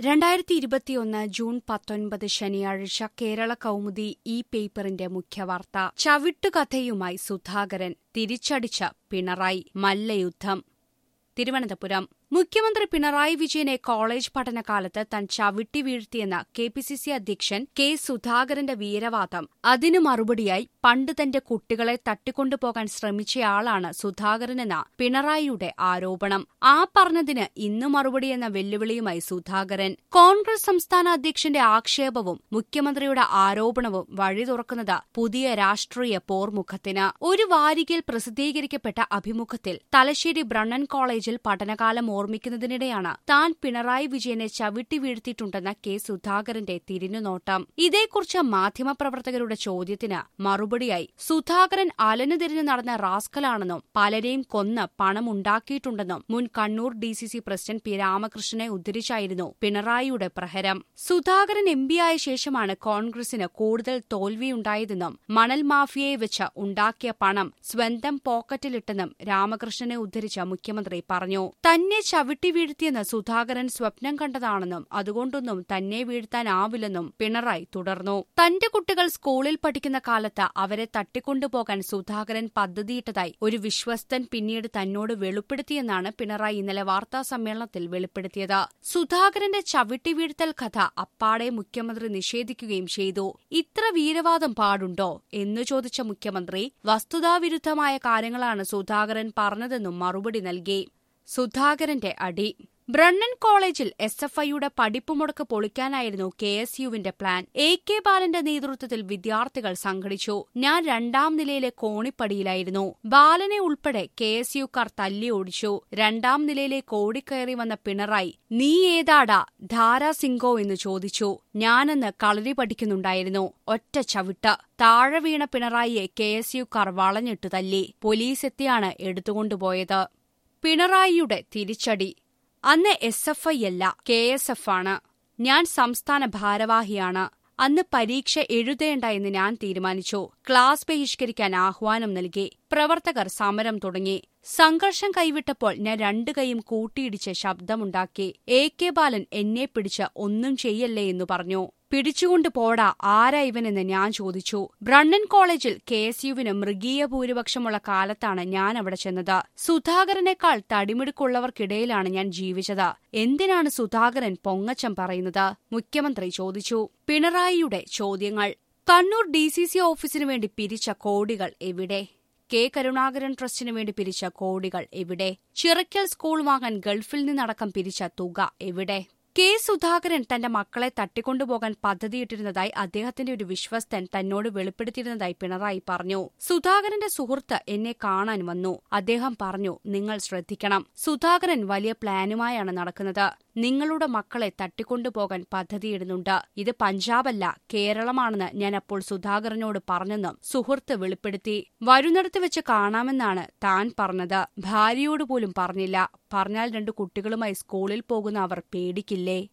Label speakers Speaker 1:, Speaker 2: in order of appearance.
Speaker 1: രണ്ടായിരത്തി ഇരുപത്തിയൊന്ന് ജൂൺ പത്തൊൻപത് ശനിയാഴ്ച കേരള കൗമുദി ഈ പേപ്പറിന്റെ മുഖ്യവാർത്ത ചവിട്ടുകഥയുമായി സുധാകരൻ തിരിച്ചടിച്ച പിണറായി മല്ലയുദ്ധം തിരുവനന്തപുരം മുഖ്യമന്ത്രി പിണറായി വിജയനെ കോളേജ് പഠനകാലത്ത് താൻ ചവിട്ടി വീഴ്ത്തിയെന്ന കെ പി സി സി അധ്യക്ഷൻ കെ സുധാകരന്റെ വീരവാദം അതിനു മറുപടിയായി പണ്ട് തന്റെ കുട്ടികളെ തട്ടിക്കൊണ്ടുപോകാൻ ശ്രമിച്ചയാളാണ് സുധാകരനെന്ന പിണറായിയുടെ ആരോപണം ആ പറഞ്ഞതിന് ഇന്ന് മറുപടിയെന്ന വെല്ലുവിളിയുമായി സുധാകരൻ കോൺഗ്രസ് സംസ്ഥാന അധ്യക്ഷന്റെ ആക്ഷേപവും മുഖ്യമന്ത്രിയുടെ ആരോപണവും വഴി തുറക്കുന്നത് പുതിയ രാഷ്ട്രീയ പോർമുഖത്തിന് ഒരു വാരികയിൽ പ്രസിദ്ധീകരിക്കപ്പെട്ട അഭിമുഖത്തിൽ തലശ്ശേരി ബ്രണ്ണൻ കോളേജിൽ പഠനകാലം ഓർമ്മിക്കുന്നതിനിടെയാണ് താൻ പിണറായി വിജയനെ ചവിട്ടി വീഴ്ത്തിയിട്ടുണ്ടെന്ന കെ സുധാകരന്റെ തിരിഞ്ഞുനോട്ടം ഇതേക്കുറിച്ച് മാധ്യമപ്രവർത്തകരുടെ ചോദ്യത്തിന് മറുപടിയായി സുധാകരൻ അലനുതിരിഞ്ഞു നടന്ന റാസ്കലാണെന്നും പലരെയും കൊന്ന് പണമുണ്ടാക്കിയിട്ടുണ്ടെന്നും മുൻ Kannur D C C president P രാമകൃഷ്ണനെ ഉദ്ധരിച്ചായിരുന്നു പിണറായിയുടെ പ്രഹരം സുധാകരൻ എം പിയായ ശേഷമാണ് കോൺഗ്രസിന് കൂടുതൽ തോൽവിയുണ്ടായതെന്നും മണൽ മാഫിയയെ വെച്ച് ഉണ്ടാക്കിയ പണം സ്വന്തം പോക്കറ്റിലിട്ടെന്നും രാമകൃഷ്ണനെ ഉദ്ധരിച്ച മുഖ്യമന്ത്രി പറഞ്ഞു തന്നെ ചവിട്ടി വീഴ്ത്തിയെന്ന് സുധാകരൻ സ്വപ്നം കണ്ടതാണെന്നും അതുകൊണ്ടൊന്നും തന്നെ വീഴ്ത്താനാവില്ലെന്നും പിണറായി തുടർന്നു തന്റെ കുട്ടികൾ സ്കൂളിൽ പഠിക്കുന്ന കാലത്ത് അവരെ തട്ടിക്കൊണ്ടുപോകാൻ സുധാകരൻ പദ്ധതിയിട്ടതായി ഒരു വിശ്വസ്തൻ പിന്നീട് തന്നോട് വെളിപ്പെടുത്തിയെന്നാണ് പിണറായി ഇന്നലെ വാർത്താ സമ്മേളനത്തിൽ വെളിപ്പെടുത്തിയത് സുധാകരന്റെ ചവിട്ടി വീഴ്ത്തൽ കഥ അപ്പാടെ മുഖ്യമന്ത്രി നിഷേധിക്കുകയും ചെയ്തു ഇത്ര വീരവാദം പാടുണ്ടോ എന്നു ചോദിച്ച മുഖ്യമന്ത്രി വസ്തുതാവിരുദ്ധമായ കാര്യങ്ങളാണ് സുധാകരൻ പറഞ്ഞതെന്നും മറുപടി നൽകി സുധാകരന്റെ അടി ബ്രണ്ണൻ കോളേജിൽ എസ് എഫ് ഐയുടെ പഠിപ്പുമുടക്ക് പൊളിക്കാനായിരുന്നു കെ എസ് യുവിന്റെ പ്ലാൻ എ കെ ബാലന്റെ നേതൃത്വത്തിൽ വിദ്യാർത്ഥികൾ സംഘടിച്ചു ഞാൻ രണ്ടാം നിലയിലെ കോണിപ്പടിയിലായിരുന്നു ബാലനെ ഉൾപ്പെടെ കെ എസ് യുക്കാർ തല്ലി ഓടിച്ചു രണ്ടാം നിലയിലേക്ക് ഓടിക്കയറി വന്ന പിണറായി നീ ഏതാടാ ധാരാ സിംഗോ എന്ന് ചോദിച്ചു ഞാനെന്ന് കളരി പഠിക്കുന്നുണ്ടായിരുന്നു ഒറ്റ ചവിട്ട് താഴെ വീണ പിണറായിയെ കെ എസ് യുക്കാർ വളഞ്ഞിട്ടു തല്ലി പോലീസ് എത്തിയാണ് എടുത്തുകൊണ്ടുപോയത് പിണറായിയുടെ തിരിച്ചടി അന്ന് എസ് എഫ് ഐ അല്ല കെ എസ് എഫ് ആണ് ഞാൻ സംസ്ഥാന ഭാരവാഹിയാണ് അന്ന് പരീക്ഷ എഴുതേണ്ട എന്ന് ഞാൻ തീരുമാനിച്ചു ക്ലാസ് ബഹിഷ്കരിക്കാൻ ആഹ്വാനം നൽകി പ്രവർത്തകർ സമരം തുടങ്ങി സംഘർഷം കൈവിട്ടപ്പോൾ ഞാൻ രണ്ടു കൈയും കൂട്ടിയിടിച്ച് ശബ്ദമുണ്ടാക്കി എ കെ ബാലൻ എന്നെ പിടിച്ച് ഒന്നും ചെയ്യല്ലേ എന്ന് പറഞ്ഞു പിടിച്ചുകൊണ്ട് പോടാ ആരാ ഇവനെന്ന് ഞാൻ ചോദിച്ചു ബ്രണ്ണൻ കോളേജിൽ കെ എസ് യുവിന് മൃഗീയ ഭൂരിപക്ഷമുള്ള കാലത്താണ് ഞാൻ അവിടെ ചെന്നത് സുധാകരനേക്കാൾ തടിമിടുക്കുള്ളവർക്കിടയിലാണ് ഞാൻ ജീവിച്ചത് എന്തിനാണ് സുധാകരൻ പൊങ്ങച്ചം പറയുന്നത് മുഖ്യമന്ത്രി ചോദിച്ചു പിണറായിയുടെ ചോദ്യങ്ങൾ കണ്ണൂർ ഡി സി സി ഓഫീസിനു വേണ്ടി പിരിച്ച കോടികൾ എവിടെ കെ കരുണാകരൻ ട്രസ്റ്റിനു വേണ്ടി പിരിച്ച കോടികൾ എവിടെ ചിറക്കൽ സ്കൂൾ വാങ്ങാൻ ഗൾഫിൽ നിന്നടക്കം പിരിച്ച തുക എവിടെ കെ സുധാകരൻ തന്റെ മക്കളെ തട്ടിക്കൊണ്ടുപോകാൻ പദ്ധതിയിട്ടിരുന്നതായി അദ്ദേഹത്തിന്റെ ഒരു വിശ്വസ്തൻ തന്നോട് വെളിപ്പെടുത്തിയിരുന്നതായി പിണറായി പറഞ്ഞു സുധാകരന്റെ സുഹൃത്ത് എന്നെ കാണാൻ വന്നു അദ്ദേഹം പറഞ്ഞു നിങ്ങൾ ശ്രദ്ധിക്കണം സുധാകരൻ വലിയ പ്ലാനുമായാണ് നടക്കുന്നത് നിങ്ങളുടെ മക്കളെ തട്ടിക്കൊണ്ടുപോകാൻ പദ്ധതിയിടുന്നുണ്ട് ഇത് പഞ്ചാബല്ല കേരളമാണെന്ന് ഞാൻ അപ്പോൾ സുധാകരനോട് പറഞ്ഞെന്നും സുഹൃത്ത് വെളിപ്പെടുത്തി വരുന്നിടത്ത് വെച്ച് കാണാമെന്നാണ് താൻ പറഞ്ഞത് ഭാര്യയോട് പോലും പറഞ്ഞില്ല പറഞ്ഞാൽ രണ്ടു കുട്ടികളുമായി സ്കൂളിൽ പോകുന്ന അവർ പേടിക്കില്ലേ